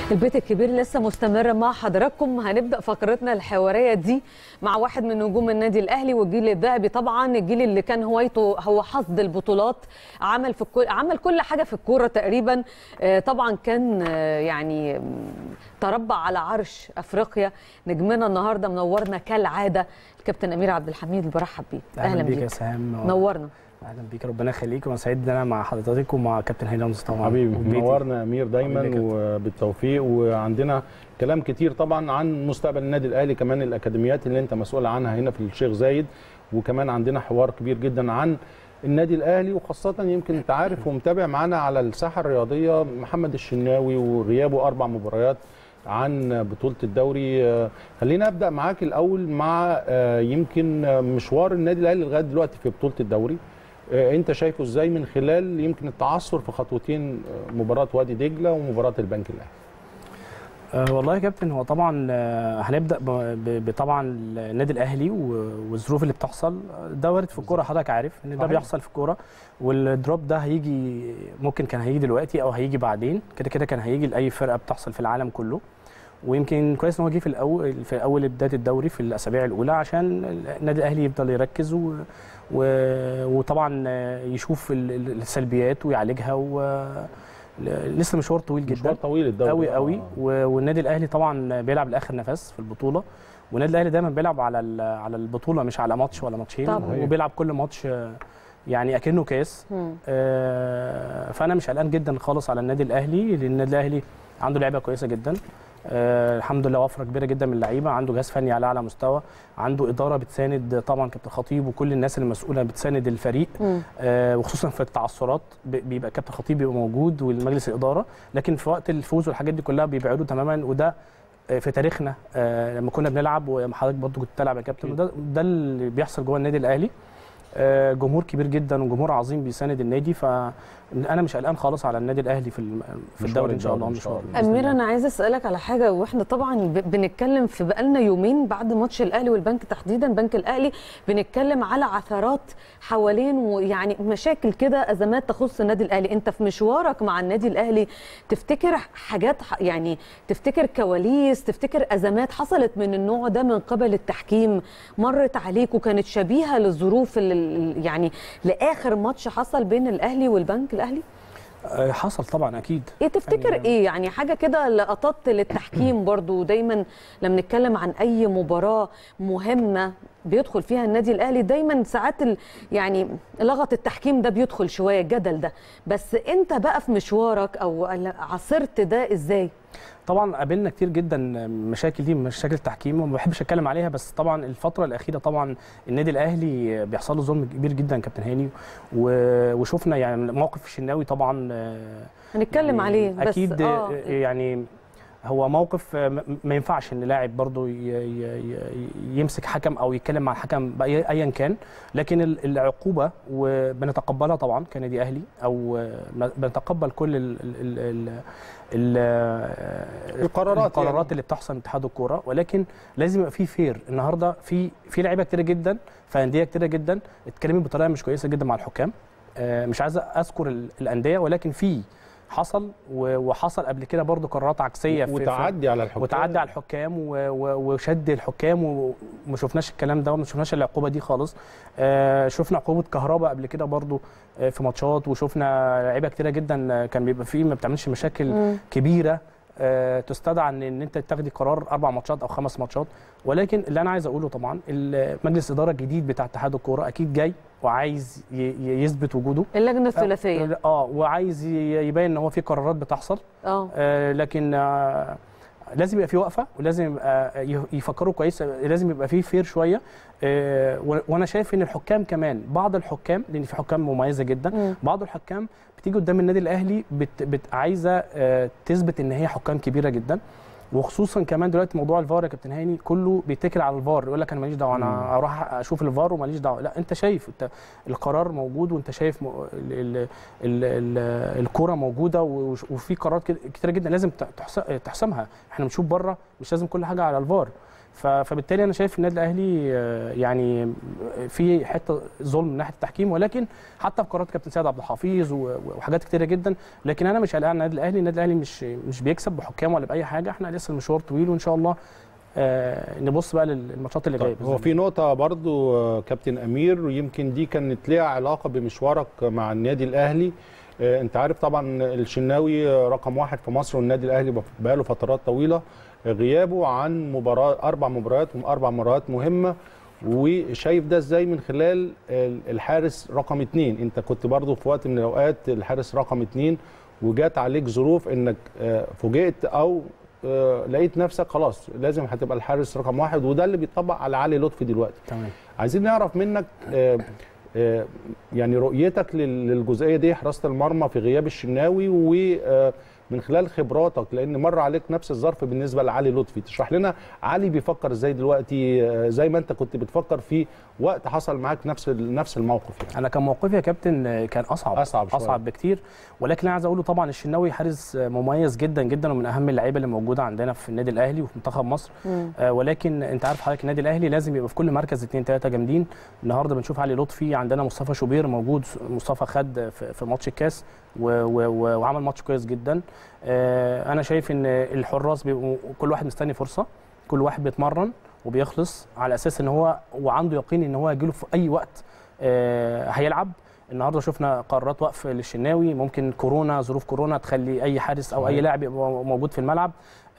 البيت الكبير لسه مستمر مع حضراتكم هنبدا فقرتنا الحواريه دي مع واحد من نجوم النادي الاهلي والجيل الذهبي طبعا الجيل اللي كان هوايته هو حصد البطولات عمل في كل عمل كل حاجه في الكوره تقريبا آه، طبعا كان آه، يعني مم، تربع على عرش افريقيا نجمنا النهارده منورنا كالعاده الكابتن امير عبد الحميد اللي برحب بيه اهلا بيك يا سهام نورنا اهلا بيك ربنا يخليك وانا سعيد ان انا مع حضرتك ومع كابتن هاني رمزي طبعا حبيبي وبيتي. منورنا يا امير دايما حبيبي يا كابتن. وبالتوفيق وعندنا كلام كتير طبعا عن مستقبل النادي الاهلي كمان الاكاديميات اللي انت مسؤول عنها هنا في الشيخ زايد وكمان عندنا حوار كبير جدا عن النادي الاهلي وخاصه يمكن انت عارف ومتابع معانا على الساحه الرياضيه محمد الشناوي وغيابه اربع مباريات عن بطوله الدوري آه، خلينا ابدا معاك الاول مع آه، يمكن آه، مشوار النادي الاهلي لغايه دلوقتي في بطوله الدوري آه، انت شايفه ازاي من خلال يمكن التعثر في خطوتين آه، مباراه وادي دجله ومباراه البنك الاهلي أه والله يا كابتن هو طبعا آه، هنبدا ب- ب- بطبعا النادي الاهلي و- والظروف اللي بتحصل ده وارد في الكوره حضرتك عارف ان ده صحيح. بيحصل في الكوره والدروب ده هيجي ممكن كان هيجي دلوقتي او هيجي بعدين كده كده كان هيجي لاي فرقه بتحصل في العالم كله ويمكن كويس ان هو جه في الاول في اول بدايه الدوري في الاسابيع الاولى عشان النادي الاهلي يفضل يركز و و وطبعا آه، يشوف ال- ال- السلبيات ويعالجها و لسه مشوار طويل جدا مشوار طويل الدوري قوي آه. قوي و- والنادي الاهلي طبعا بيلعب لاخر نفس في البطوله والنادي الاهلي دايما بيلعب على ال- على البطوله مش على ماتش ولا ماتشين طبعاً. وبيلعب كل ماتش آه، يعني اكنه كاس مم. آه، فانا مش قلقان جدا خالص على النادي الاهلي لان النادي الاهلي عنده لعيبه كويسه جدا آه، الحمد لله وفره كبيره جدا من اللعيبه عنده جهاز فني على اعلى مستوى عنده اداره بتساند طبعا كابتن خطيب وكل الناس المسؤوله بتساند الفريق مم. آه، وخصوصا في التعثرات ب- بيبقى كابتن خطيب بيبقى موجود والمجلس الاداره لكن في وقت الفوز والحاجات دي كلها بيبعدوا تماما وده آه، في تاريخنا آه، لما كنا بنلعب وحضرتك برضو كنت بتلعب يا كابتن وده ده اللي بيحصل جوه النادي الاهلي آه، جمهور كبير جدا وجمهور عظيم بيساند النادي فانا مش قلقان خالص على النادي الاهلي في الم- في مشوار الدوري ان شاء الله الدوري إن شاء مشوار الله. بإذن امير الله. انا عايزه اسالك على حاجه واحنا طبعا ب- بنتكلم في بقالنا يومين بعد ماتش الاهلي والبنك تحديدا بنك الاهلي بنتكلم على عثرات حوالين ويعني مشاكل كده ازمات تخص النادي الاهلي انت في مشوارك مع النادي الاهلي تفتكر حاجات ح- يعني تفتكر كواليس تفتكر ازمات حصلت من النوع ده من قبل التحكيم مرت عليك وكانت شبيهه للظروف اللي يعني لاخر ماتش حصل بين الاهلي والبنك الاهلي آه، حصل طبعا اكيد ايه تفتكر يعني- ايه يعني حاجه كده لقطات للتحكيم برضو دايما لما نتكلم عن اي مباراه مهمه بيدخل فيها النادي الاهلي دايما ساعات ال يعني لغط التحكيم ده بيدخل شويه الجدل ده بس انت بقى في مشوارك او عاصرت ده ازاي طبعا قابلنا كتير جدا مشاكل دي مشاكل التحكيم وما بحبش اتكلم عليها بس طبعا الفتره الاخيره طبعا النادي الاهلي بيحصل له ظلم كبير جدا كابتن هاني و- وشفنا يعني موقف الشناوي طبعا آه، هنتكلم يعني عليه بس اكيد آه يعني هو موقف آه، م- ما ينفعش ان لاعب برضه ي- ي- ي- يمسك حكم او يتكلم مع الحكم بأي- ايا كان لكن ال- العقوبه وبنتقبلها طبعا كنادي اهلي او آه، بنتقبل كل ال ال ال ال ال القرارات القرارات يعني. اللي بتحصل من اتحاد الكوره ولكن لازم يبقى في فير النهارده في في لعيبه كتيره جدا في انديه كتيره جدا اتكلمت بطريقه مش كويسه جدا مع الحكام آه، مش عايز اذكر ال- الانديه ولكن في حصل و- وحصل قبل كده برضو قرارات عكسيه في- في وتعدي على الحكام وتعدي على الحكام و- و- وشد الحكام و- وما شفناش الكلام ده وما شفناش العقوبه دي خالص آه، شفنا عقوبه كهرباء قبل كده برضو آه، في ماتشات وشفنا لعيبه كتيره جدا آه، كان بيبقى فيه ما بتعملش مشاكل مم. كبيره آه، تستدعى ان ان انت تاخدي قرار اربع ماتشات او خمس ماتشات ولكن اللي انا عايز اقوله طبعا ال- مجلس الاداره الجديد بتاع اتحاد الكوره اكيد جاي وعايز ي- ي- يثبت وجوده اللجنه الثلاثيه اه وعايز ي- يبين ان هو في قرارات بتحصل اه آه، لكن آه، لازم يبقى في وقفه ولازم يبقى ي- يفكروا كويس لازم يبقى في فير شويه آه، و- وانا شايف ان الحكام كمان بعض الحكام لان في حكام مميزه جدا مم. بعض الحكام بتيجي قدام النادي الاهلي بت بت عايزه آه، تثبت ان هي حكام كبيره جدا وخصوصا كمان دلوقتي موضوع الفار يا كابتن هاني كله بيتكل على الفار يقول لك انا ماليش دعوه انا اروح اشوف الفار وماليش دعوه لا انت شايف انت القرار موجود وانت شايف م- ال- ال- ال- ال- الكره موجوده وش- وفي قرارات كده- كتيره جدا لازم ت- تحس- تحسمها احنا بنشوف بره مش لازم كل حاجه على الفار ف- فبالتالي انا شايف النادي الاهلي آه، يعني في حته ظلم من ناحيه التحكيم ولكن حتى في قرارات كابتن سيد عبد الحفيظ و- وحاجات كتيره جدا لكن انا مش قلقان على النادي الاهلي النادي الاهلي مش مش بيكسب بحكام ولا باي حاجه احنا لسه المشوار طويل وان شاء الله آه، نبص بقى للماتشات اللي جايه طيب هو في نقطة برضو آه، كابتن أمير ويمكن دي كانت ليها علاقة بمشوارك مع النادي الأهلي آه، أنت عارف طبعا الشناوي آه، رقم واحد في مصر والنادي الأهلي بف- بقاله فترات طويلة آه، غيابه عن مباراة أربع مباريات أربع مباريات مهمة وشايف ده ازاي من خلال ال- الحارس رقم اتنين انت كنت برضو في وقت من الاوقات الحارس رقم اتنين وجات عليك ظروف انك آه، فوجئت او آه، لقيت نفسك خلاص لازم هتبقى الحارس رقم واحد وده اللي بيطبق على علي لطفي دلوقتي تمام عايزين نعرف منك آه، آه، يعني رؤيتك لل- للجزئيه دي حراسه المرمى في غياب الشناوي ومن خلال خبراتك لان مر عليك نفس الظرف بالنسبه لعلي لطفي تشرح لنا علي بيفكر ازاي دلوقتي آه، زي ما انت كنت بتفكر في وقت حصل معاك نفس ال- نفس الموقف يعني انا كان موقفي يا كابتن آه، كان اصعب أصعب شوية. اصعب بكتير ولكن انا عايز اقوله طبعا الشناوي حارس آه، مميز جدا جدا ومن اهم اللعيبه اللي موجوده عندنا في النادي الاهلي وفي منتخب مصر مم. آه، ولكن انت عارف حضرتك النادي الاهلي لازم يبقى في كل مركز اثنين ثلاثه جامدين النهارده بنشوف علي لطفي عندنا مصطفى شوبير موجود مصطفى خد في في ماتش الكاس و- و- و- وعمل ماتش كويس جدا آه، انا شايف ان الحراس بيبقوا كل واحد مستني فرصه كل واحد بيتمرن وبيخلص على اساس ان هو وعنده يقين ان هو هيجيله في اي وقت آه، هيلعب النهارده شفنا قرارات وقف للشناوي ممكن كورونا ظروف كورونا تخلي اي حارس او اي صحيح. لاعب يبقى موجود في الملعب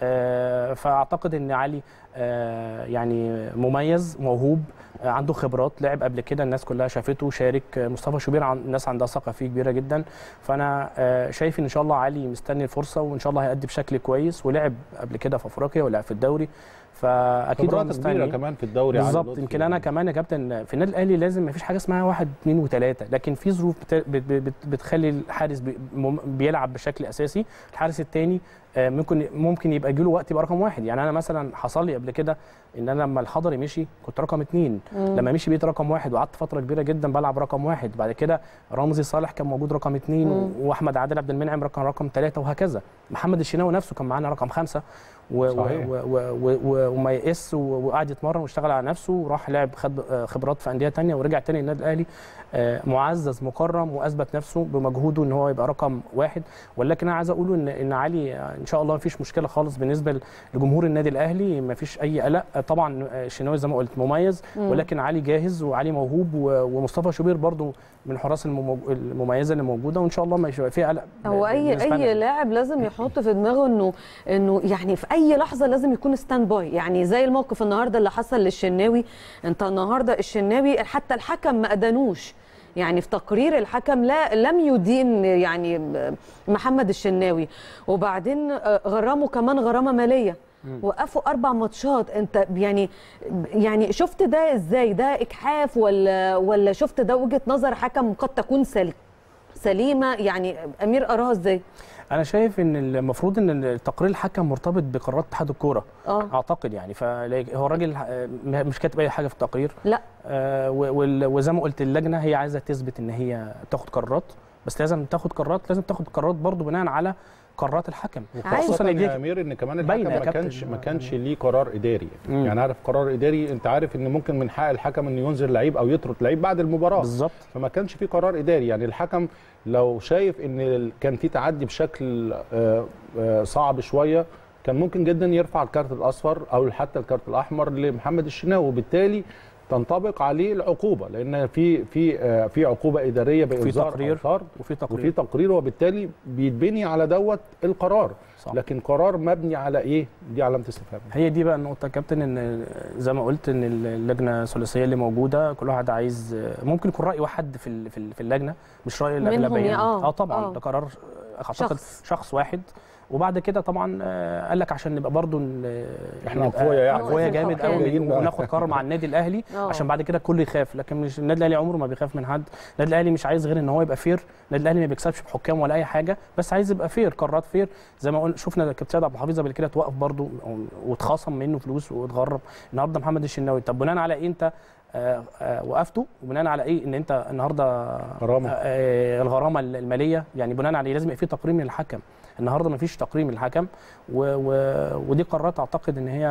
آه، فاعتقد ان علي آه، يعني مميز موهوب آه، عنده خبرات لعب قبل كده الناس كلها شافته شارك آه، مصطفى شوبير عن الناس عندها ثقه فيه كبيره جدا فانا آه، شايف ان ان شاء الله علي مستني الفرصه وان شاء الله هيأدي بشكل كويس ولعب قبل كده في افريقيا ولعب في الدوري فاكيد هو خبرات كبيره مستني كمان في الدوري علي بالظبط لطفي. يمكن انا كمان يا كابتن في النادي الاهلي لازم ما فيش حاجه اسمها واحد اثنين وثلاثه لكن في ظروف بت... بت... بت... بتخلي الحارس بي... مم- بيلعب بشكل اساسي الحارس الثاني ممكن ممكن يبقى يجيله وقت يبقى رقم واحد يعني انا مثلا حصل لي قبل كده ان انا لما الحضري مشي كنت رقم اثنين لما مشي بقيت رقم واحد وقعدت فتره كبيره جدا بلعب رقم واحد بعد كده رمزي صالح كان موجود رقم اثنين مم. واحمد عادل عبد المنعم رقم رقم ثلاثه وهكذا محمد الشناوي نفسه كان معانا رقم خمسه و- صحيح. و- و- و- و- وما يقس و- وقعد يتمرن واشتغل على نفسه وراح لعب خد آه، خبرات في انديه تانية ورجع تاني النادي الاهلي آه، معزز مكرم واثبت نفسه بمجهوده ان هو يبقى رقم واحد ولكن انا عايز اقوله ان ان علي آه، ان شاء الله ما فيش مشكله خالص بالنسبه لجمهور النادي الاهلي ما فيش اي قلق آه، طبعا آه، الشناوي زي ما قلت مميز مم. ولكن علي جاهز وعلي موهوب و- ومصطفى شوبير برضو من الحراس الممو- المميزه اللي موجوده وان شاء الله ما يبقى فيها قلق هو اي بالنسبة اي لنا. لاعب لازم يحط في دماغه انه انه يعني في اي لحظه لازم يكون ستاند باي يعني زي الموقف النهارده اللي حصل للشناوي انت النهارده الشناوي حتى الحكم ما ادانوش يعني في تقرير الحكم لا لم يدين يعني محمد الشناوي وبعدين آه، غرامه كمان غرامه ماليه وقفوا اربع ماتشات انت يعني يعني شفت ده ازاي ده اجحاف ولا ولا شفت ده وجهه نظر حكم قد تكون سليم سليمه يعني امير اراها ازاي انا شايف ان المفروض ان تقرير الحكم مرتبط بقرارات اتحاد الكوره اه اعتقد يعني فهو الراجل آه، مش كاتب اي حاجه في التقرير لا آه، و- وال- وزي ما قلت اللجنه هي عايزه تثبت ان هي تاخد قرارات بس لازم تاخد قرارات لازم تاخد قرارات برضو بناء على قرارات الحكم عايز- خصوصا إن دي- يا امير ان كمان باينة الحكم يا ما كابتن. كانش ما كانش ليه قرار اداري مم. يعني عارف قرار اداري انت عارف ان ممكن من حق الحكم انه ينزل لعيب او يطرد لعيب بعد المباراه بالظبط فما كانش في قرار اداري يعني الحكم لو شايف ان ال- كان في تعدي بشكل آه، آه، صعب شويه كان ممكن جدا يرفع الكارت الاصفر او حتى الكارت الاحمر لمحمد الشناوي وبالتالي تنطبق عليه العقوبه لان في في آه، في عقوبه اداريه بانذار تقرير. أو طرد وفي وفي تقرير تقرير وبالتالي بيتبني على دوت القرار صح. لكن قرار مبني على ايه دي علامه استفهام هي دي بقى النقطة يا كابتن ان زي ما قلت ان اللجنة الثلاثية اللي موجودة كل واحد عايز ممكن يكون رأي واحد في ال- في ال- في اللجنة مش رأي منهم الأغلبية يا- آه، اه طبعا آه. ده قرار اعتقد شخص. شخص واحد وبعد كده طبعا آه، قال لك عشان نبقى برضو ن- احنا نبقى اقوياء يعني اقوياء جامد الحكام. قوي جايين بقى. وناخد قرار مع النادي الاهلي آه. عشان بعد كده الكل يخاف لكن مش النادي الاهلي عمره ما بيخاف من حد النادي الاهلي مش عايز غير ان هو يبقى فير النادي الاهلي ما بيكسبش بحكام ولا اي حاجه بس عايز يبقى فير قرارات فير زي ما قلنا شفنا كابتن سيد عبد الحفيظ قبل كده توقف برضو واتخصم منه فلوس واتغرب النهارده محمد الشناوي طب بناء على ايه انت آه، آه، وقفته وبناء على ايه ان انت النهارده غرامة. آه، الغرامه الماليه يعني بناء عليه لازم يبقى في تقرير من الحكم النهارده ما فيش تقرير من الحكم و و ودي قرارات اعتقد ان هي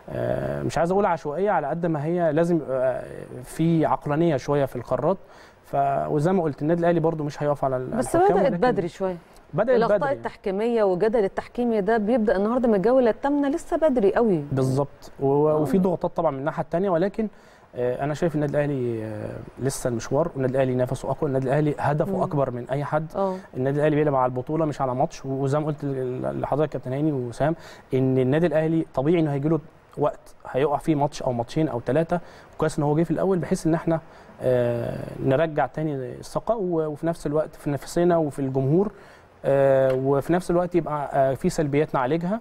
آه، مش عايز اقول عشوائيه على قد ما هي لازم يبقى في عقلانيه شويه في القرارات ف وزي ما قلت النادي الاهلي برضو مش هيقف على ال- بس الحكام، بدات ولكن بدري شويه بدات الاخطاء بدري التحكيميه والجدل التحكيمي ده بيبدا النهارده من الجوله الثامنه لسه بدري قوي بالظبط و- وفي ضغوطات طبعا من الناحيه الثانيه ولكن آه، انا شايف النادي الاهلي آه، لسه المشوار والنادي الاهلي نفسه اقوى النادي الاهلي هدفه مم. اكبر من اي حد اه النادي الاهلي بيلعب على البطوله مش على ماتش وزي ما قلت ل- لحضرتك كابتن هاني وسام ان النادي الاهلي طبيعي انه هيجي له وقت هيقع فيه ماتش او ماتشين او ثلاثه كويس ان هو جه في الاول بحيث ان احنا آه، نرجع تاني الثقه و- وفي نفس الوقت في نفسنا وفي الجمهور آه، وفي نفس الوقت يبقى آه، في سلبيات نعالجها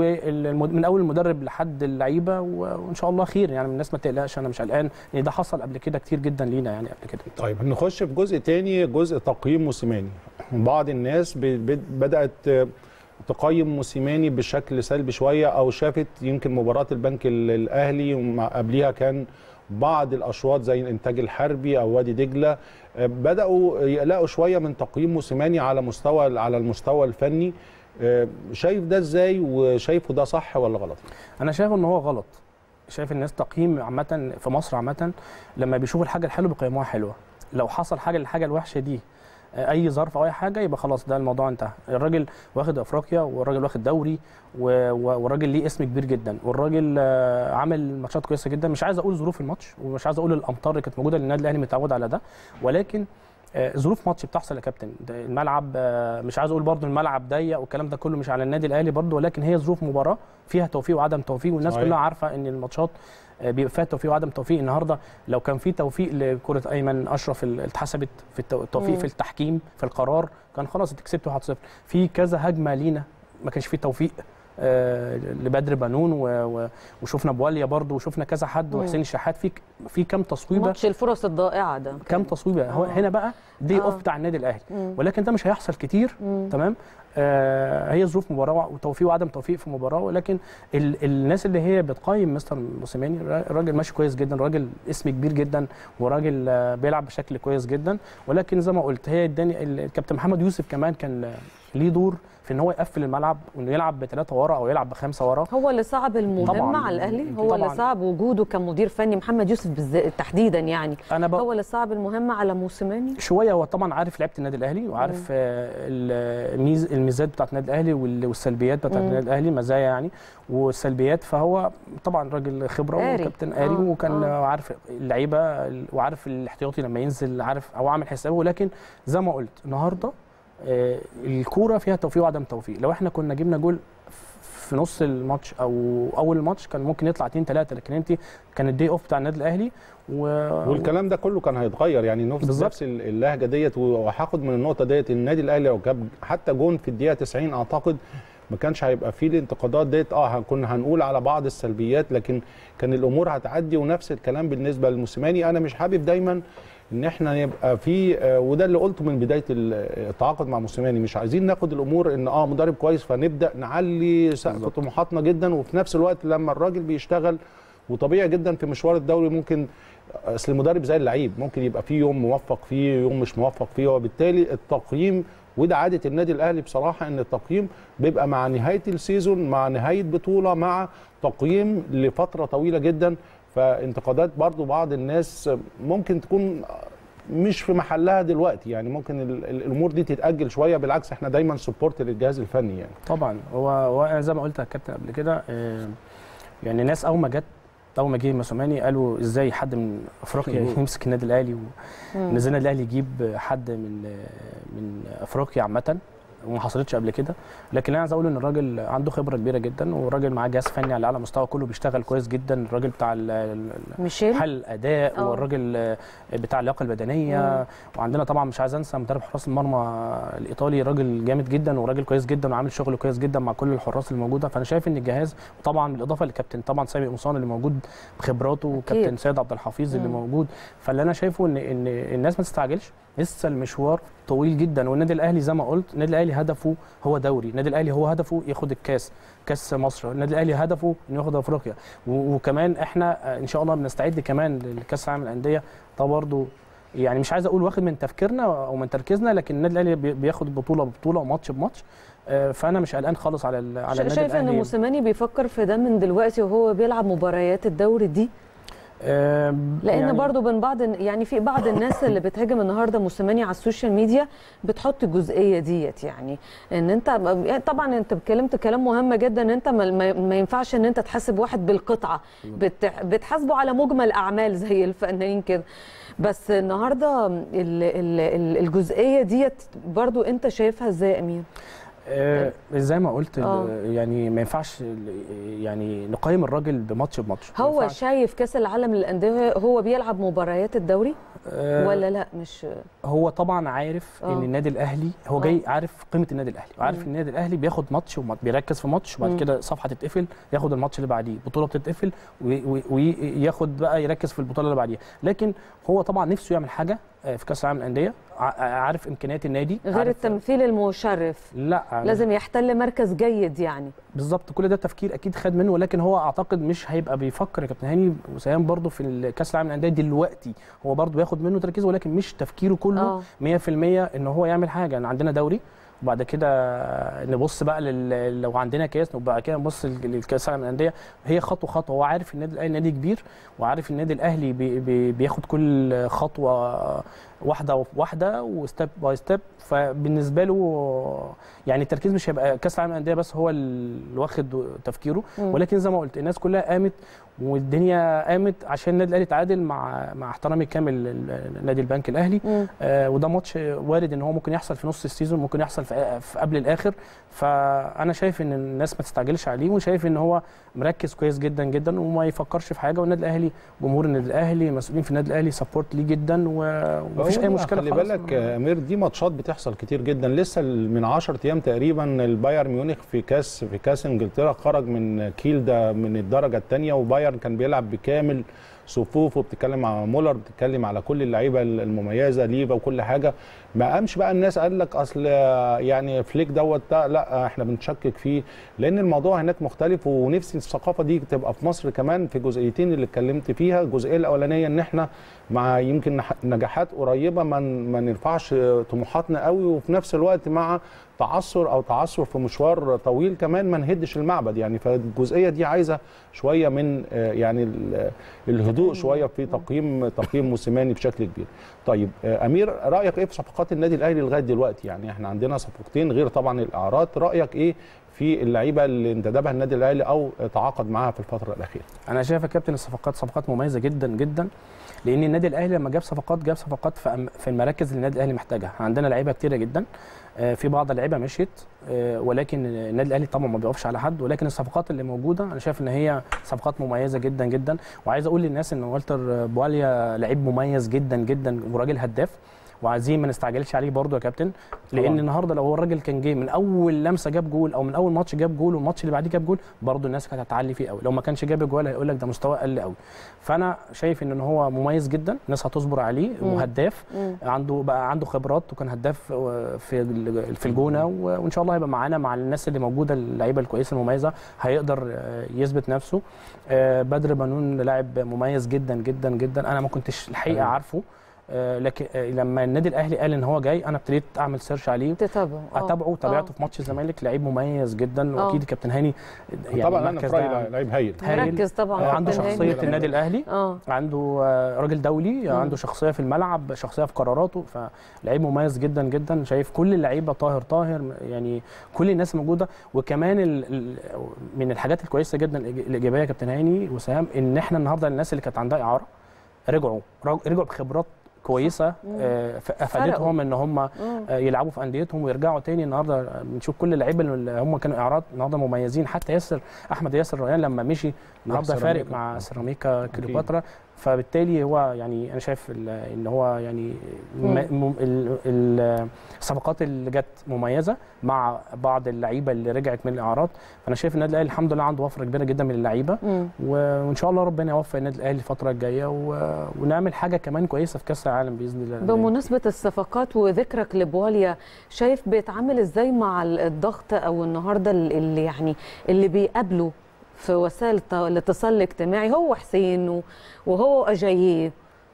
ومن اول المدرب لحد اللعيبه و- وان شاء الله خير يعني الناس ما تقلقش انا مش قلقان لان ده حصل قبل كده كتير جدا لينا يعني قبل كده طيب نخش في جزء تاني جزء تقييم موسيماني بعض الناس ب- ب- بدات آه، تقيم موسيماني بشكل سلبي شويه او شافت يمكن مباراه البنك ال- الاهلي ومع قبليها كان بعض الاشواط زي الانتاج الحربي او وادي دجله آه، بداوا يقلقوا شويه من تقييم موسيماني على مستوى على المستوى الفني آه، شايف ده ازاي وشايفه ده صح ولا غلط انا شايف ان هو غلط شايف الناس تقييم عامه في مصر عامه لما بيشوفوا الحاجه الحلوه بيقيموها حلوه لو حصل حاجه الحاجه الوحشه دي آه، اي ظرف او اي حاجه يبقى خلاص ده الموضوع انتهى الراجل واخد افريقيا والراجل واخد دوري و- و- والراجل ليه اسم كبير جدا والراجل آه، عامل ماتشات كويسه جدا مش عايز اقول ظروف الماتش ومش عايز اقول الامطار اللي كانت موجوده لان النادي الاهلي متعود على ده ولكن آه، ظروف ماتش بتحصل يا كابتن ده الملعب آه، مش عايز اقول برضو الملعب ضيق والكلام ده كله مش على النادي الاهلي برضو ولكن هي ظروف مباراه فيها توفيق وعدم توفيق والناس صحيح. كلها عارفه ان الماتشات آه، بيبقى فيها توفيق وعدم توفيق النهارده لو كان في توفيق لكره ايمن اشرف اللي اتحسبت في التو- التوفيق مم. في التحكيم في القرار كان خلاص انت كسبت 1-0 في كذا هجمه لينا ما كانش فيه توفيق آه، لبدر بنون و- و- وشفنا بواليا برضو وشفنا كذا حد مم. وحسين الشحات في ك- في كام تصويبه ماتش الفرص الضائعه ده كام تصويبه هو آه. هنا بقى دي آه. اوف بتاع النادي الاهلي مم. ولكن ده مش هيحصل كتير مم. تمام آه هي ظروف مباراه وتوفيق وعدم توفيق في مباراه ولكن ال الناس اللي هي بتقيم مستر موسيماني الراجل ماشي كويس جدا راجل اسم كبير جدا وراجل آه بيلعب بشكل كويس جدا ولكن زي ما قلت هي اداني الكابتن محمد يوسف كمان كان آه، ليه دور في ان هو يقفل الملعب وانه يلعب بثلاثه ورا او يلعب بخمسه ورا هو اللي صعب المهمه طبعاً. على الاهلي هو اللي طبعاً. صعب وجوده كمدير فني محمد يوسف بالذات تحديدا يعني انا بق... هو اللي صعب المهمه على موسيماني شويه هو طبعا عارف لعيبه النادي الاهلي وعارف آه، الميز الميزات بتاعت النادي الاهلي وال- والسلبيات بتاعت مم. النادي الاهلي مزايا يعني والسلبيات فهو طبعا راجل خبره قاري. وكابتن قاري آه، وكان آه. عارف اللعيبه وعارف الاحتياطي لما ينزل عارف او عامل حسابه ولكن زي ما قلت النهارده آه، الكوره فيها توفيق وعدم توفيق لو احنا كنا جبنا جول في نص الماتش او اول الماتش كان ممكن يطلع 2 3 لكن انت كان الدي اوف بتاع النادي الاهلي و... والكلام ده كله كان هيتغير يعني نفس بالظبط. نفس اللهجه ديت وهاخد من النقطه ديت النادي الاهلي لو جاب حتى جون في الدقيقه 90 اعتقد ما كانش هيبقى فيه الانتقادات ديت اه كنا هنقول على بعض السلبيات لكن كان الامور هتعدي ونفس الكلام بالنسبه للموسيماني انا مش حابب دايما ان احنا يبقى في آه، وده اللي قلته من بدايه ال- التعاقد مع موسيماني مش عايزين ناخد الامور ان اه مدرب كويس فنبدا نعلي سقف بالظبط. طموحاتنا جدا وفي نفس الوقت لما الراجل بيشتغل وطبيعي جدا في مشوار الدوري ممكن اصل المدرب زي اللعيب ممكن يبقى فيه يوم موفق فيه يوم مش موفق فيه وبالتالي التقييم وده عاده النادي الاهلي بصراحه ان التقييم بيبقى مع نهايه السيزون مع نهايه بطوله مع تقييم لفتره طويله جدا فانتقادات برضو بعض الناس ممكن تكون مش في محلها دلوقتي يعني ممكن ال- ال- الامور دي تتاجل شويه بالعكس احنا دايما سبورت للجهاز الفني يعني طبعا هو هو زي ما قلت يا كابتن قبل كده آه، يعني ناس اول ما جت اول ما جه موسيماني قالوا ازاي حد من افريقيا يمسك النادي الاهلي مم. نزلنا الاهلي يجيب حد من آه، من افريقيا عامه وما حصلتش قبل كده لكن انا عايز اقول ان الراجل عنده خبره كبيره جدا والراجل معاه جهاز فني على اعلى مستوى كله بيشتغل كويس جدا الراجل بتاع ال- ال- ميشيل حل الاداء آه. والراجل آه، بتاع اللياقه البدنيه وعندنا طبعا مش عايز انسى مدرب حراس المرمى الايطالي راجل جامد جدا وراجل كويس جدا وعامل شغل كويس جدا مع كل الحراس اللي موجوده فانا شايف ان الجهاز طبعا بالاضافه لكابتن طبعا سامي قمصان اللي موجود بخبراته وكابتن سيد عبد الحفيظ اللي مم. موجود فاللي انا شايفه ان ان الناس ما تستعجلش لسه المشوار طويل جدا والنادي الاهلي زي ما قلت النادي الاهلي هدفه هو دوري النادي الاهلي هو هدفه ياخد الكاس كاس مصر النادي الاهلي هدفه انه ياخد افريقيا و- وكمان احنا آه، ان شاء الله بنستعد كمان لكاس العالم للانديه ده برضه يعني مش عايز اقول واخد من تفكيرنا او من تركيزنا لكن النادي الاهلي بي- بياخد بطوله ببطوله وماتش بماتش آه، فانا مش قلقان خالص على ال- على شا- النادي شايف ان الاهلي موسيماني بيفكر في ده من دلوقتي وهو بيلعب مباريات الدوري دي آه، لان يعني برضو من بعض يعني في بعض الناس اللي بتهاجم النهارده موسيماني على السوشيال ميديا بتحط الجزئيه ديت يعني ان انت يعني طبعا انت اتكلمت كلام مهم جدا ان انت ما, ما- ما ينفعش ان انت تحاسب واحد بالقطعه بت- بتحاسبه على مجمل اعمال زي الفنانين كده بس النهارده ال- ال- ال- الجزئيه ديت برضو انت شايفها ازاي يا امير آه، زي ما قلت ال- آه. يعني ما ينفعش ال- يعني نقيم الراجل بماتش بماتش ما هو ينفعش. شايف كاس العالم للانديه هو بيلعب مباريات الدوري آه، ولا لا مش هو طبعا عارف آه. ان النادي الاهلي هو آه. جاي عارف قيمه النادي الاهلي وعارف مم. ان النادي الاهلي بياخد ماتش وبيركز في ماتش وبعد مم. كده صفحه تتقفل ياخد الماتش اللي بعديه بطوله بتتقفل وي- وي- وياخد بقى يركز في البطوله اللي بعديها لكن هو طبعا نفسه يعمل حاجه آه، في كاس العالم للانديه ع- عارف امكانيات النادي غير عارف التمثيل المشرف لا لازم يحتل مركز جيد يعني بالظبط كل ده تفكير اكيد خد منه ولكن هو اعتقد مش هيبقى بيفكر يا كابتن هاني وسام برضه في كاس العالم للانديه دلوقتي هو برضه بياخد منه تركيز ولكن مش تفكيره كله اه 100% ان هو يعمل حاجه يعني عندنا دوري وبعد كده نبص بقى لل... لو عندنا كاس وبعد كده نبص لل- للكاس العالم للانديه هي خطوه خطوه هو عارف النادي الاهلي نادي كبير وعارف النادي الاهلي بي... بي... بياخد كل خطوه واحده واحده وستيب باي ستيب فبالنسبه له يعني التركيز مش هيبقى كاس العالم للانديه بس هو اللي واخد تفكيره مم. ولكن زي ما قلت الناس كلها قامت والدنيا قامت عشان النادي الاهلي تعادل مع مع احترامي الكامل لنادي البنك الاهلي مم. آه وده ماتش وارد ان هو ممكن يحصل في نص السيزون ممكن يحصل في, في قبل الاخر فانا شايف ان الناس ما تستعجلش عليه وشايف ان هو مركز كويس جدا جدا وما يفكرش في حاجه والنادي الاهلي جمهور النادي الاهلي مسؤولين في النادي الاهلي سبورت ليه جدا و- ومفيش اي هو مشكله خلي خلاص. بالك يا امير دي ماتشات بتحصل كتير جدا لسه من 10 ايام تقريبا البايرن ميونخ في كاس في كاس انجلترا خرج من كيل ده من الدرجه الثانيه وبايرن كان بيلعب بكامل صفوفه بتتكلم على مولر بتتكلم على كل اللعيبه المميزه ليفا وكل حاجه ما قامش بقى الناس قال لك اصل يعني فليك دوت ده لا احنا بنشكك فيه لان الموضوع هناك مختلف ونفسي الثقافه دي تبقى في مصر كمان في جزئيتين اللي اتكلمت فيها الجزئيه الاولانيه ان احنا مع يمكن نح- نجاحات قريبه ما ن- ما نرفعش طموحاتنا قوي وفي نفس الوقت مع تعثر او تعثر في مشوار طويل كمان ما نهدش المعبد يعني فالجزئيه دي عايزه شويه من آه، يعني ال- الهدوء شويه في تقييم تقييم موسيماني بشكل كبير. طيب آه، امير رايك ايه في صفقات النادي الاهلي لغايه دلوقتي يعني احنا عندنا صفقتين غير طبعا الاعراض رايك ايه في اللعيبه اللي انتدبها النادي الاهلي او تعاقد معاها في الفتره الاخيره انا شايف يا كابتن الصفقات صفقات مميزه جدا جدا لان النادي الاهلي لما جاب صفقات جاب صفقات في أم- في المراكز اللي النادي الاهلي محتاجها عندنا لعيبه كتيره جدا آه، في بعض اللعيبه مشيت آه، ولكن النادي الاهلي طبعا ما بيقفش على حد ولكن الصفقات اللي موجوده انا شايف ان هي صفقات مميزه جدا جدا وعايز اقول للناس ان والتر بواليا لعيب مميز جدا جدا وراجل هداف وعايزين ما نستعجلش عليه برضه يا كابتن لان طبعاً. النهارده لو هو الراجل كان جه من اول لمسه جاب جول او من اول ماتش جاب جول والماتش اللي بعديه جاب جول برضه الناس كانت هتعلي فيه قوي لو ما كانش جاب جول هيقول لك ده مستواه قل قوي فانا شايف ان هو مميز جدا الناس هتصبر عليه مم. وهداف مم. عنده بقى عنده خبرات وكان هداف في ال- في الجونه و- وان شاء الله هيبقى معانا مع الناس اللي موجوده اللعيبه الكويسه المميزه هيقدر آه، يثبت نفسه آه، بدر بنون لاعب مميز جدا جدا جدا انا ما كنتش الحقيقه أيوة. عارفه آه، لكن آه، لما النادي الاهلي قال ان هو جاي انا ابتديت اعمل سيرش عليه تتابعه آه. اتابعه تابعته آه. في ماتش الزمالك لعيب مميز جدا آه. واكيد كابتن هاني يعني طبعا انا المركز في رايي ده لعيب هايل هايل. مركز طبعا آه، عنده كابتن هاني. شخصيه النادي الاهلي اه عنده آه، راجل دولي مم. عنده شخصيه في الملعب شخصيه في قراراته فلعيب مميز جدا جدا شايف كل اللعيبه طاهر طاهر يعني كل الناس موجوده وكمان ال ال من الحاجات الكويسه جدا الإيج- الايجابيه يا كابتن هاني وسام ان احنا النهارده الناس اللي كانت عندها اعاره رجعوا رج- رجعوا بخبرات كويسه مم. آه، ف- افادتهم ان هم مم. آه، يلعبوا في انديتهم ويرجعوا تاني النهارده بنشوف كل اللعيبه اللي هم كانوا اعراض النهارده مميزين حتى ياسر احمد ياسر ريان لما مشي النهارده فارق سيراميكا. مع سيراميكا كليوباترا فبالتالي هو يعني انا شايف ال- ان هو يعني م- م- ال- ال- الصفقات اللي جت مميزه مع بعض اللعيبه اللي رجعت من الاعراض فانا شايف النادي الاهلي الحمد لله عنده وفره كبيره جدا من اللعيبه مم. و- وان شاء الله ربنا يوفق النادي الاهلي الفتره الجايه و... ونعمل حاجه كمان كويسه في كاس العالم باذن الله بمناسبة الصفقات وذكرك لبواليا شايف بيتعامل ازاي مع ال- الضغط او النهارده ال- اللي يعني اللي بيقابله في وسائل الت- الاتصال الاجتماعي هو حسين و- وهو اجاييه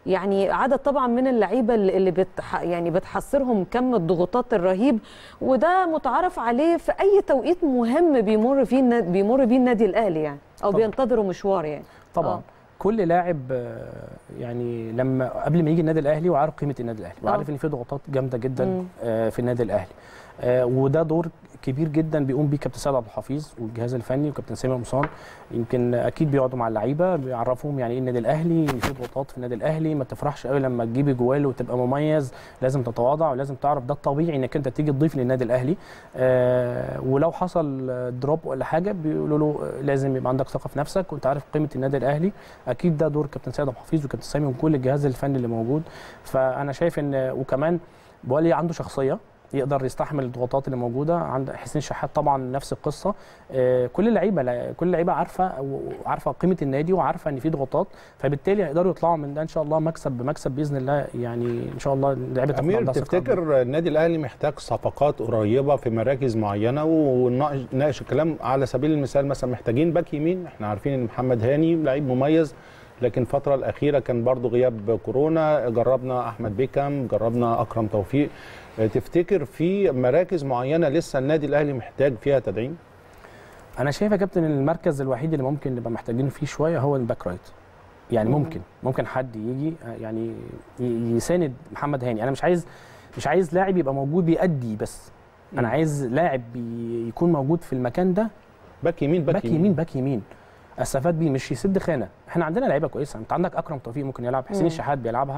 يعني عدد طبعا من اللعيبه اللي اللي بتح يعني بتحسرهم كم الضغوطات الرهيب وده متعارف عليه في اي توقيت مهم بيمر فيه النا- بيمر بيه النادي الاهلي يعني او طبعاً. بينتظروا مشوار يعني طبعا آه. آه. كل لاعب آه، يعني لما قبل ما يجي النادي الاهلي وعارف قيمه النادي الاهلي آه. وعارف ان في ضغوطات جامده مم. جدا آه، في النادي الاهلي آه، وده دور كبير جدا بيقوم بيه كابتن سيد عبد الحفيظ والجهاز الفني وكابتن سامي مصان يمكن اكيد بيقعدوا مع اللعيبه بيعرفوهم يعني ايه النادي الاهلي ان في ضغوطات في النادي الاهلي ما تفرحش قوي لما تجيب جوال وتبقى مميز لازم تتواضع ولازم تعرف ده الطبيعي انك انت تيجي تضيف للنادي الاهلي آه، ولو حصل دروب ولا حاجه بيقولوا له آه، لازم يبقى عندك ثقه في نفسك وانت عارف قيمه النادي الاهلي اكيد ده دور كابتن سيد عبد الحفيظ وكابتن سامي وكل الجهاز الفني اللي موجود فانا شايف ان وكمان بولي عنده شخصيه يقدر يستحمل الضغوطات اللي موجوده عند حسين شحات طبعا نفس القصه آه، كل اللعيبه لا- كل اللعيبه عارفه وعارفه قيمه النادي وعارفه ان في ضغوطات فبالتالي هيقدروا يطلعوا من ده ان شاء الله مكسب بمكسب باذن الله يعني ان شاء الله اللعيبه تاخد امير عندها ثقة. تفتكر النادي الاهلي محتاج صفقات قريبه في مراكز معينه ونناقش الكلام على سبيل المثال مثلا محتاجين باك يمين احنا عارفين ان محمد هاني لعيب مميز لكن الفترة الأخيرة كان برضو غياب كورونا جربنا أحمد بيكام جربنا أكرم توفيق اه، تفتكر في مراكز معينة لسه النادي الأهلي محتاج فيها تدعيم؟ انا شايف يا كابتن إن المركز الوحيد اللي ممكن نبقى محتاجين فيه شويه هو الباك رايت يعني مم. ممكن ممكن حد يجي آه، يعني ي- يساند محمد هاني انا مش عايز مش عايز لاعب يبقى موجود بيأدي بس مم. انا عايز لاعب بي- يكون موجود في المكان ده باك يمين باك, باك يمين باك يمين استفاد بيه مش يسد خانه احنا عندنا لعيبه كويسه انت عندك اكرم توفيق ممكن يلعب حسين مم. الشحات بيلعبها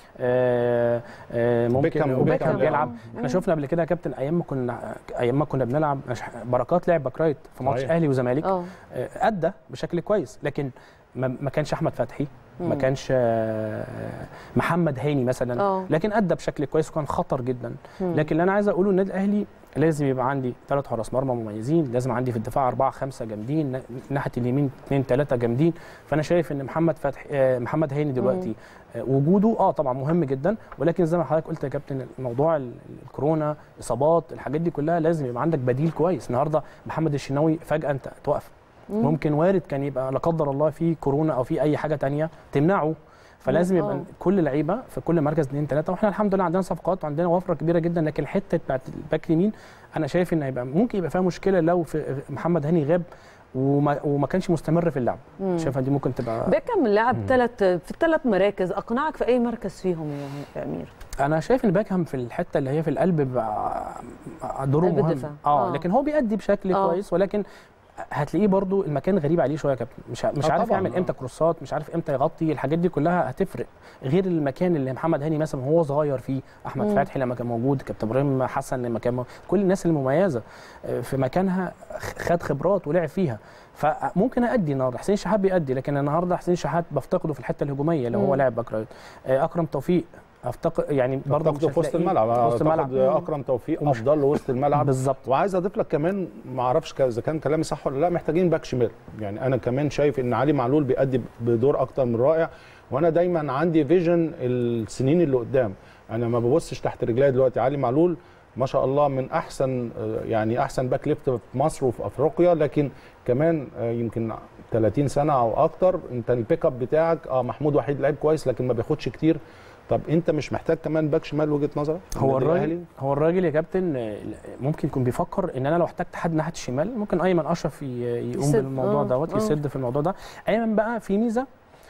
آه آه ممكن بيكهام- وبيكهام بيكهام بيلعب مم. احنا شفنا قبل كده يا كابتن ايام ما كنا ايام ما كنا بنلعب مش- بركات لعب باك رايت في ماتش صحيح. اهلي وزمالك اه آه، ادى بشكل كويس لكن ما ما كانش احمد فتحي ما مم. كانش آه، محمد هاني مثلا اه لكن ادى بشكل كويس وكان خطر جدا مم. لكن اللي انا عايز اقوله النادي الاهلي لازم يبقى عندي ثلاث حراس مرمى مميزين لازم عندي في الدفاع أربعة خمسة جامدين نا- ناحية اليمين اثنين ثلاثة جامدين فأنا شايف إن محمد فتحي آه، محمد هاني دلوقتي آه، وجوده اه طبعا مهم جدا ولكن زي ما حضرتك قلت يا كابتن موضوع ال- الكورونا اصابات الحاجات دي كلها لازم يبقى عندك بديل كويس النهارده محمد الشناوي فجاه انت توقف مم. ممكن وارد كان يبقى لا قدر الله في كورونا او في اي حاجه تانية تمنعه فلازم يبقى آه. كل لعيبه في كل مركز اثنين ثلاثه واحنا الحمد لله عندنا صفقات وعندنا وفره كبيره جدا لكن الحته بتاعت الباك اليمين انا شايف ان هيبقى ممكن يبقى فيها مشكله لو في محمد هاني غاب وما, وما كانش مستمر في اللعب مم. شايفها دي ممكن تبقى بيكهام لعب ثلاث في الثلاث مراكز اقنعك في اي مركز فيهم يا امير انا شايف ان باكهام في الحته اللي هي في القلب بقى دوره قلب مهم الدفاع. اه آه. لكن هو بيأدي بشكل آه. كويس ولكن هتلاقيه برضو المكان غريب عليه شويه يا كابتن مش ع- مش آه عارف طبعاً، يعمل آه. امتى كروسات مش عارف امتى يغطي الحاجات دي كلها هتفرق غير المكان اللي محمد هاني مثلا وهو صغير فيه احمد مم. فتحي لما كان موجود كابتن ابراهيم حسن لما كان موجود. كل الناس المميزه آه، في مكانها خ- خد خبرات ولعب فيها فممكن ادي النهارده حسين شحات بيأدي لكن النهارده حسين شحات بفتقده في الحته الهجوميه اللي هو مم. لاعب باك رايت آه، اكرم توفيق افتقد يعني برضه برضه مش في وسط هتلاقيه الملعب في وسط الملعب اعتقد اكرم توفيق ومش- افضل له وسط الملعب بالظبط وعايز اضيف لك كمان ما اعرفش اذا كان كلامي صح ولا لا محتاجين باك شمال يعني انا كمان شايف ان علي معلول بيأدي بدور اكتر من رائع وانا دايما عندي فيجن السنين اللي قدام انا ما ببصش تحت رجلي دلوقتي علي معلول ما شاء الله من احسن آه، يعني احسن باك ليفت في مصر وفي افريقيا لكن كمان آه، يمكن 30 سنه او اكتر انت البيك اب بتاعك اه محمود وحيد لعيب كويس لكن ما بياخدش كتير طب انت مش محتاج كمان باك شمال وجهه نظرك هو النادي الراجل الأهلي؟ هو الراجل يا كابتن آه، ممكن يكون بيفكر ان انا لو احتجت حد ناحيه الشمال ممكن ايمن اشرف ي- يقوم يسد. بالموضوع آه، دوت آه. يسد في الموضوع ده ايمن بقى في ميزه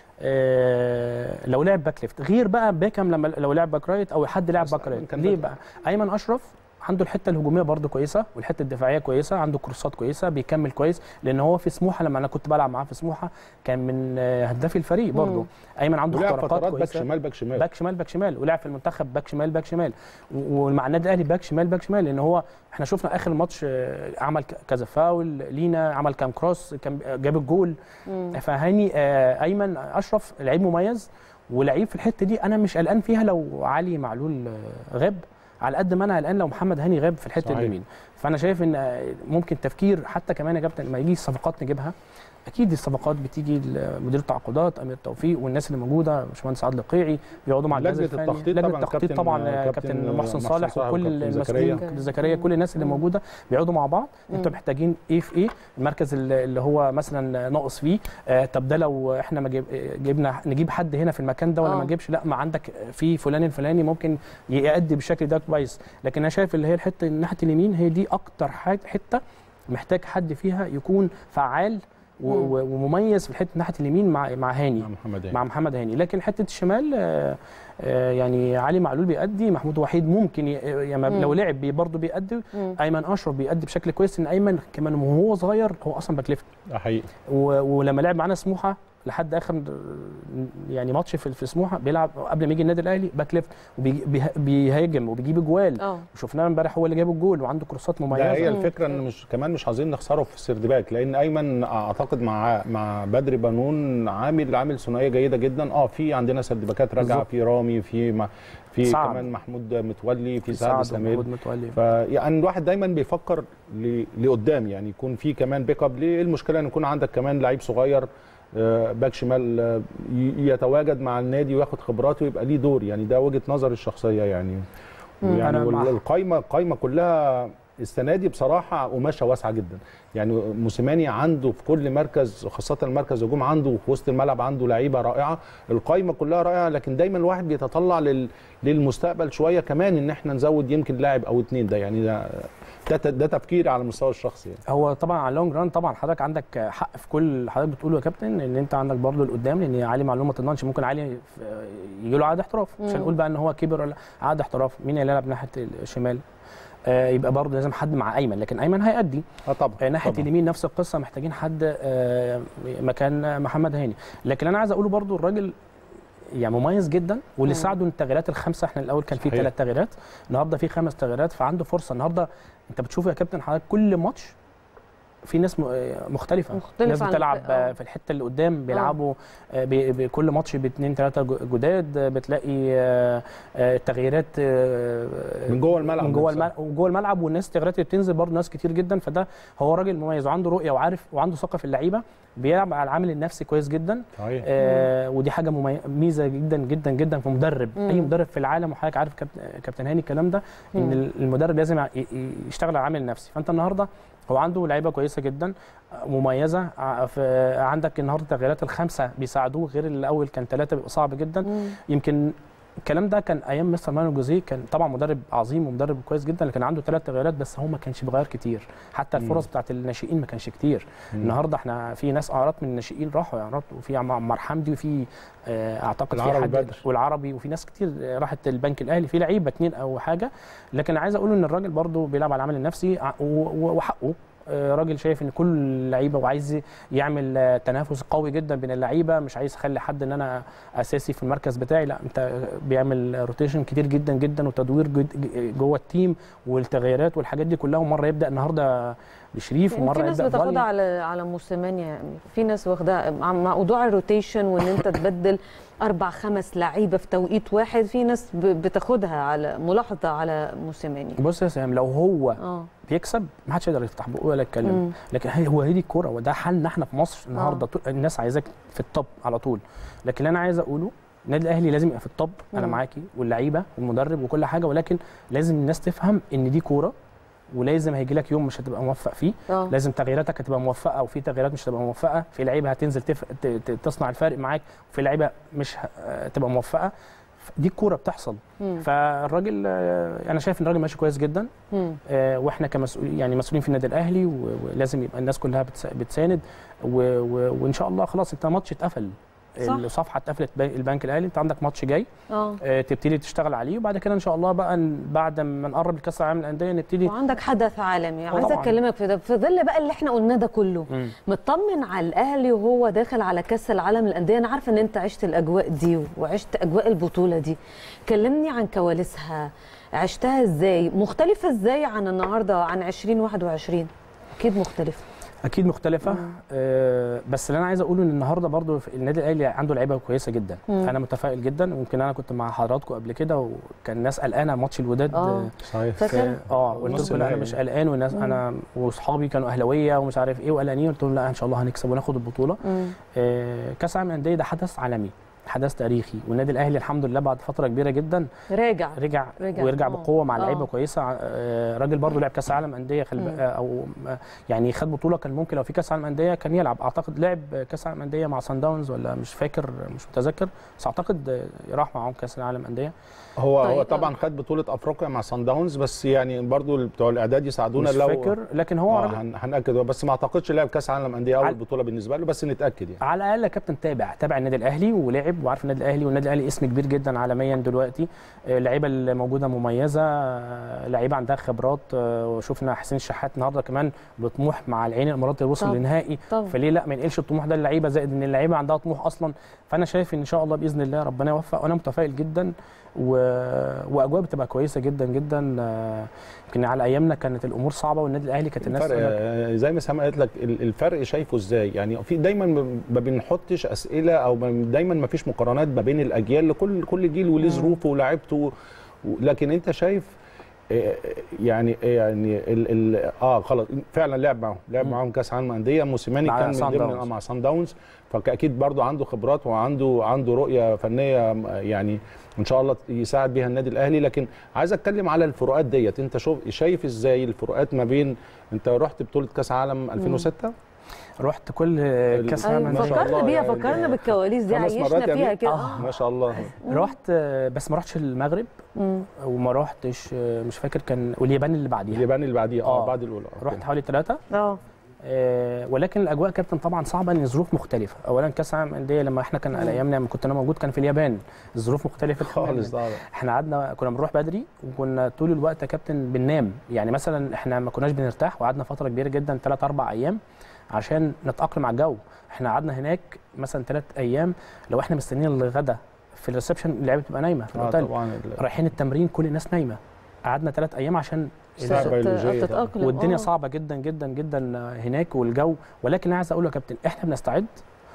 آه، لو لعب باك ليفت غير بقى بيكام لما لو لعب باك رايت او حد لعب بس باك أيمن رايت كان ليه بدري. بقى ايمن اشرف عنده الحته الهجوميه برده كويسه والحته الدفاعيه كويسه عنده كورسات كويسه بيكمل كويس لان هو في سموحه لما انا كنت بلعب معاه في سموحه كان من آه، هدافي الفريق برده مم. ايمن عنده ولعب اختراقات فترات باك كويسه شمال باك شمال باك شمال باك شمال ولعب في المنتخب باك شمال باك شمال و- ومع النادي الاهلي باك شمال باك شمال لان هو احنا شفنا اخر الماتش آه، عمل ك- كذا فاول لينا عمل كام كروس كان جاب الجول مم. فهاني آه، ايمن اشرف لعيب مميز ولعيب في الحته دي انا مش قلقان فيها لو علي معلول آه، غاب على قد ما انا قلقان لو محمد هاني غاب في الحته صحيح. اليمين فانا شايف ان ممكن تفكير حتى كمان يا كابتن لما يجي الصفقات نجيبها اكيد الصفقات بتيجي لمدير التعاقدات امير توفيق والناس اللي موجوده باشمهندس عادل القيعي بيقعدوا مع الجهاز لجنة الفني التخطيط لجنه طبعاً، التخطيط كابتن- طبعا كابتن كابتن محسن محسن صالح صالح وكل وكابتن المسؤولين زكريا. كابتن زكريا كل الناس اللي موجوده بيقعدوا مع بعض انتوا محتاجين ايه في ايه المركز اللي اللي هو مثلا ناقص فيه آه طب ده لو احنا ما جيب جبنا نجيب حد هنا في المكان ده ولا آه. ما نجيبش لا ما عندك في فلان الفلاني ممكن يأدي بالشكل ده كويس لكن انا شايف اللي هي الحته ناحيه اليمين هي دي اكتر حاجه حته محتاج حد فيها يكون فعال و- مم. و- ومميز في الحته ناحيه اليمين مع مع هاني مع محمد هاني. مع محمد هاني لكن حته الشمال آه، آه، يعني علي معلول بيأدي محمود وحيد ممكن ي- يعني مم. لو لعب بي- برضه بيأدي مم. ايمن اشرف بيأدي بشكل كويس ان ايمن كمان وهو صغير هو اصلا باك ليفت ده حقيقي و- ولما لعب معانا سموحه لحد اخر يعني ماتش في في سموحه بيلعب قبل ما يجي النادي الاهلي باك ليفت وبيهاجم وبيجيب اجوال اه وشفناه امبارح هو اللي جاب الجول وعنده كروسات ده مميزه هي الفكره ان مش كمان مش عايزين نخسره في السردباك لان ايمن اعتقد مع مع بدري بنون عامل عامل ثنائيه جيده جدا اه في عندنا سردباكات راجعه بالظبط. في رامي في ما في سعد. كمان محمود متولي في سعد سعد اسلاميل ومحمود متولي فيعني الواحد دايما بيفكر ل- لقدام يعني يكون في كمان بيك اب ليه المشكله ان يكون عندك كمان لعيب صغير آه، باك شمال آه، ي- يتواجد مع النادي وياخد خبراته ويبقى ليه دور يعني ده وجهه نظري الشخصيه يعني أنا يعني مع- القايمه القايمه كلها السنه دي بصراحه قماشه واسعه جدا يعني موسيماني عنده في كل مركز وخاصه المركز الهجوم عنده في وسط الملعب عنده لعيبه رائعه القايمه كلها رائعه لكن دايما الواحد بيتطلع لل... للمستقبل شويه كمان ان احنا نزود يمكن لاعب او اتنين ده يعني ده ده, ده تفكيري على المستوى الشخصي يعني. هو طبعا على اللونج ران طبعا حضرتك عندك حق في كل اللي حضرتك بتقوله يا كابتن ان انت عندك برضه لقدام لان علي معلومه ما تضمنش ممكن علي يجي له عقد احتراف مش مم. هنقول بقى ان هو كبر ولا عقد احتراف مين اللي يلعب ناحيه الشمال آه يبقى برضه لازم حد مع ايمن لكن ايمن هيأدي اه طبعا آه ناحيه طبعاً. اليمين نفس القصه محتاجين حد آه مكان محمد هاني لكن انا عايز اقوله برضه الراجل يعني مميز جدا واللي مم. ساعده التغييرات الخمسه احنا الاول كان في صحيح. ثلاث تغييرات النهارده في خمس تغييرات فعنده فرصه النهارده انت بتشوف يا كابتن حضرتك كل ماتش في ناس م- مختلفة مختلفة ناس عن بتلعب الف- آه. في الحتة اللي قدام بيلعبوا آه، بي- بكل ماتش باثنين ثلاثة جداد آه، بتلاقي آه، آه، تغييرات آه، من جوه الملعب من جوه نفسها. الملعب جوه الملعب والناس التغييرات اللي بتنزل برضه ناس كتير جدا فده هو راجل مميز وعنده رؤية وعارف وعنده ثقة في اللعيبة بيلعب على العامل النفسي كويس جدا صحيح آه ودي حاجه ممي... ميزه جدا جدا جدا في مدرب مم. اي مدرب في العالم وحضرتك عارف كابتن كابتن هاني الكلام ده مم. ان المدرب لازم ي- ي- يشتغل على العامل النفسي فانت النهارده هو عنده لعيبه كويسه جدا آه، مميزه ع- في عندك النهارده التغييرات الخمسه بيساعدوه غير الاول كان ثلاثه بيبقى صعب جدا مم. يمكن الكلام ده كان ايام مستر مانو جوزيه كان طبعا مدرب عظيم ومدرب كويس جدا لكن عنده ثلاث تغييرات بس هو ما كانش بيغير كتير حتى مم. الفرص بتاعت الناشئين ما كانش كتير مم. النهارده احنا في ناس اعراض من الناشئين راحوا اعراض وفي عم- عمار حمدي وفي آه، اعتقد في العربي حد بدر. والعربي وفي ناس كتير آه، راحت البنك الاهلي في لعيبه اتنين او حاجه لكن عايز اقول ان الراجل برضو بيلعب على العامل النفسي ع- و- و- وحقه آه، راجل شايف ان كل لعيبه وعايز يعمل آه، تنافس قوي جدا بين اللعيبه مش عايز اخلي حد ان انا اساسي في المركز بتاعي لا انت بيعمل روتيشن كتير جدا جدا وتدوير جد- جوه التيم والتغييرات والحاجات دي كلها ومره يبدا النهارده بشريف يعني ومره في ناس يبدا بتاخدها بضالي. على على موسيماني يا امير في ناس واخدها مع مع موضوع الروتيشن وان انت تبدل اربع خمس لعيبه في توقيت واحد في ناس ب- بتاخدها على ملاحظه على موسيماني بص يا سام لو هو اه بيكسب ما حدش يقدر يفتح بقه ولا يتكلم مم. لكن هي هو هي دي الكوره وده حالنا احنا في مصر النهارده طول- الناس عايزاك في الطب على طول لكن اللي انا عايز اقوله النادي الاهلي لازم يبقى في الطب انا مم. معاكي واللعيبه والمدرب وكل حاجه ولكن لازم الناس تفهم ان دي كوره ولازم هيجي لك يوم مش هتبقى موفق فيه اه لازم تغييراتك هتبقى موفقه وفي تغييرات مش هتبقى موفقه في لعيبه هتنزل تف... ت... ت... تصنع الفارق معاك وفي لعيبه مش ه... تبقى موفقه دي الكوره بتحصل مم. فالراجل آه، انا شايف ان الراجل ماشي كويس جدا مم. آه، واحنا كمسؤولين يعني مسؤولين في النادي الاهلي و- ولازم يبقى الناس كلها بتس- بتساند و- و- وان شاء الله خلاص انت ماتش اتقفل صح. الصفحه اتقفلت بن- البنك الاهلي انت عندك ماتش جاي اه آه، تبتدي تشتغل عليه وبعد كده ان شاء الله بقى ن- بعد ما نقرب لكاس العالم للانديه نبتدي وعندك حدث عالمي عايزه طبعاً. اكلمك في ده في ظل بقى اللي احنا قلناه ده كله مم. مطمن على الاهلي وهو داخل على كاس العالم للانديه انا عارفه ان انت عشت الاجواء دي وعشت اجواء البطوله دي كلمني عن كواليسها عشتها ازاي مختلفه ازاي عن النهارده عن 2021 اكيد مختلفه اكيد مختلفه آه بس اللي انا عايز اقوله ان النهارده برضو في النادي الاهلي عنده لعيبه كويسه جدا مم. انا متفائل جدا ويمكن انا كنت مع حضراتكم قبل كده وكان الناس قلقانه ماتش الوداد آه. آه صحيح فاكر؟ في- اه قلت نص لهم لا انا النهائي. مش قلقان والناس انا واصحابي كانوا اهلاويه ومش عارف ايه وقلقانين قلت لهم لا ان شاء الله هنكسب وناخد البطوله مم. آه كاس العالم للانديه ده حدث عالمي حدث تاريخي والنادي الاهلي الحمد لله بعد فتره كبيره جدا راجع رجع, رجع. ويرجع آه. بقوه مع لعيبه آه. كويسه آه، راجل برضو لعب كاس عالم انديه خل... مم. آه، او آه، يعني خد بطوله كان ممكن لو في كاس عالم انديه كان يلعب اعتقد لعب كاس عالم انديه مع سان داونز ولا مش فاكر مش متذكر بس اعتقد آه، راح معاهم كاس العالم انديه هو طيب. هو طبعا خد بطوله افريقيا مع سان داونز بس يعني برضو بتوع الاعداد يساعدونا مش لو فاكر لكن هو آه راجل هن- هنأكد بس ما اعتقدش لعب كاس عالم انديه اول عل- بطوله بالنسبه له بس نتاكد يعني على الاقل يا كابتن تابع تابع النادي الاهلي ولعب وعارف النادي الاهلي والنادي الاهلي اسم كبير جدا عالميا دلوقتي آه، اللعيبه اللي موجوده مميزه آه، لعيبه عندها خبرات آه، وشفنا حسين الشحات النهارده كمان بطموح مع العين الاماراتي وصل طبعا. لنهائي طبعا فليه لا ما ينقلش الطموح ده للعيبه زائد ان اللعيبه عندها طموح اصلا فانا شايف ان شاء الله باذن الله ربنا يوفق وانا متفائل جدا و... واجواء بتبقى كويسه جدا جدا آه، يمكن على ايامنا كانت الامور صعبه والنادي الاهلي كانت الناس الفرق تقول لك آه، زي ما سامع قالت لك ال- الفرق شايفه ازاي يعني في دايما ما- ما بنحطش اسئله او ما- دايما ما فيش مقارنات ما بين الاجيال لكل كل جيل وليه ظروفه ولاعيبته و- لكن انت شايف آه، يعني يعني ال ال اه خلاص فعلا لعب معاهم لعب مم. معاهم كاس عالم انديه موسيماني مع كان من سان ضمن داونز. آه، مع سان داونز فاكيد برضو عنده خبرات وعنده عنده رؤيه فنيه آه، يعني ان شاء الله يساعد بيها النادي الاهلي لكن عايز اتكلم على الفروقات ديت انت شوف شايف ازاي الفروقات ما بين انت رحت بطوله كاس عالم 2006 رحت كل كاس أيوة، العالم ما شاء فكرنا الله بيها يعني فكرنا بالكواليس دي خمس مرات عيشنا يا فيها أمير؟ كده آه. آه. ما شاء الله رحت آه، بس ما رحتش المغرب مم. وما رحتش آه، مش فاكر كان واليابان اللي بعديها اليابان اللي بعديها اه آه. بعد الاولى أوكي. رحت حوالي ثلاثة اه ولكن الاجواء كابتن طبعا صعبه ان الظروف مختلفه اولا كاس العالم الانديه لما احنا كان على مم. ايامنا لما كنت انا موجود كان في اليابان الظروف مختلفه خالص تماماً. ده احنا قعدنا كنا بنروح بدري وكنا طول الوقت يا كابتن بننام يعني مثلا احنا ما كناش بنرتاح وقعدنا فتره كبيره جدا ثلاث اربع ايام عشان نتاقلم على الجو احنا قعدنا هناك مثلا ثلاث ايام لو احنا مستنيين الغدا في الريسبشن اللعيبه بتبقى نايمه في اه الاوتيل طبعا ال- رايحين التمرين كل الناس نايمه قعدنا ثلاث ايام عشان الساعة تت- البيولوجية طبعاً. تتأقلم والدنيا آه. صعبه جدا جدا جدا هناك والجو ولكن انا عايز اقول لك يا كابتن احنا بنستعد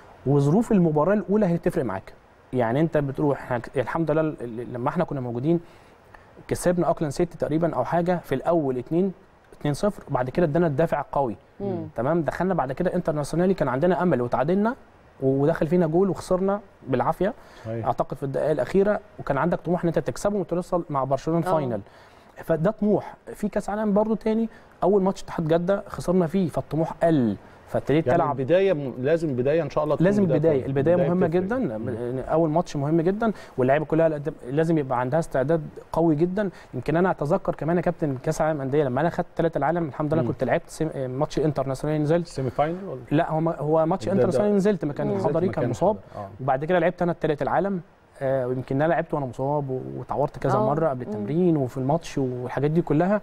وظروف المباراه الاولى هي اللي تفرق معاك يعني انت بتروح إحنا الحمد لله ال- ال- لما احنا كنا موجودين كسبنا اوكلاند سيتي تقريبا او حاجه في الاول 2 2 0 وبعد كده ادانا الدافع القوي مم. تمام دخلنا بعد كده انترناسيونالي كان عندنا امل وتعادلنا ودخل فينا جول وخسرنا بالعافيه صحيح. اعتقد في الدقائق الاخيره وكان عندك طموح ان انت تكسبهم وتوصل مع برشلونه آه. فاينل فده طموح في كاس عالم برضو تاني اول ماتش اتحاد جده خسرنا فيه فالطموح قل فابتديت يعني تلعب البدايه م- لازم بدايه ان شاء الله تكون لازم البدايه قوية. البدايه مهمه بتفرق. جدا مم. اول ماتش مهم جدا واللعيبه كلها لازم- لازم يبقى عندها استعداد قوي جدا يمكن انا اتذكر كمان يا كابتن كاس العالم انديه لما انا خدت ثلاث العالم الحمد لله مم. كنت لعبت سيم- ماتش انترناسيونال نزلت السيمي فاينل ولا لا هو هو ماتش ده- ده- انترناسيونال نزلت ما كان مم. حضري ما كان كانش مصاب حضري. اه وبعد كده لعبت انا الثالث العالم آه، ويمكن انا لعبت وانا مصاب و- واتعورت كذا آه. مره قبل مم. التمرين وفي الماتش والحاجات دي كلها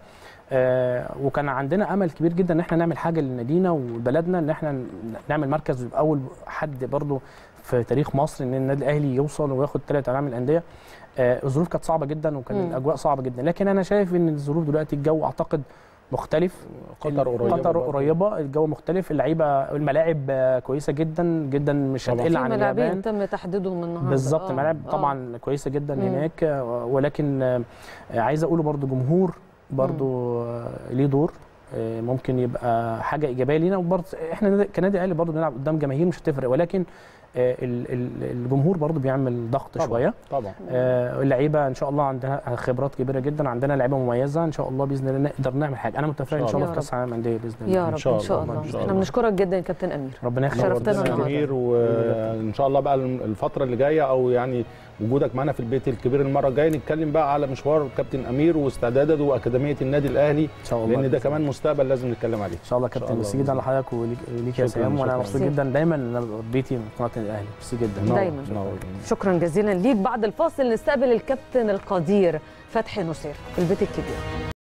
آه، وكان عندنا امل كبير جدا ان احنا نعمل حاجه لنادينا وبلدنا ان احنا ن- نعمل مركز يبقى اول حد برضو في تاريخ مصر ان النادي الاهلي يوصل وياخد ثلاث العاب الانديه آه، الظروف كانت صعبه جدا وكان مم. الاجواء صعبه جدا لكن انا شايف ان الظروف دلوقتي الجو اعتقد مختلف قطر قريبه قطر برضه. قريبه الجو مختلف اللعيبه الملاعب آه، كويسه جدا جدا مش طبعاً. هتقل في عن ملاعبين اليابان تم تحديدهم النهارده بالظبط آه. ملاعب آه. طبعا كويسه جدا مم. هناك آه، ولكن آه، عايز اقوله برضو جمهور برضو آه، ليه دور آه، ممكن يبقى حاجه ايجابيه لينا وبرضه احنا نادي- كنادي اهلي برضو بنلعب قدام جماهير مش هتفرق ولكن آه، ال- ال- الجمهور برضو بيعمل ضغط طبعاً. شويه طبعا آه، اللعيبه ان شاء الله عندها خبرات كبيره جدا عندنا لعيبه مميزه ان شاء الله باذن الله نقدر نعمل حاجه انا متفائل ان شاء الله يا في كاس العالم للانديه باذن الله يا إن رب شاء ان شاء الله، الله إن شاء احنا الله. بنشكرك جدا يا كابتن امير ربنا يخليك شرفتنا ربنا النهاردة. كبير وان شاء الله بقى الفتره اللي جايه او يعني وجودك معانا في البيت الكبير المره الجايه نتكلم بقى على مشوار كابتن امير واستعداده واكاديميه النادي الاهلي ان شاء الله لان ده بإذن كمان مستقبل لازم نتكلم عليه ان شاء الله إن شاء كابتن الله ميرسي بإذن جدا الله. لحضرتك وليك وليك يا شكراً، سلام وانا شكراً. مبسوط جدا دايما ان أنا بيتي قناه الاهلي ميرسي جدا نور، دايماً. نور. شكرا جزيلا ليك بعد الفاصل نستقبل الكابتن القدير فتحي نصير في البيت الكبير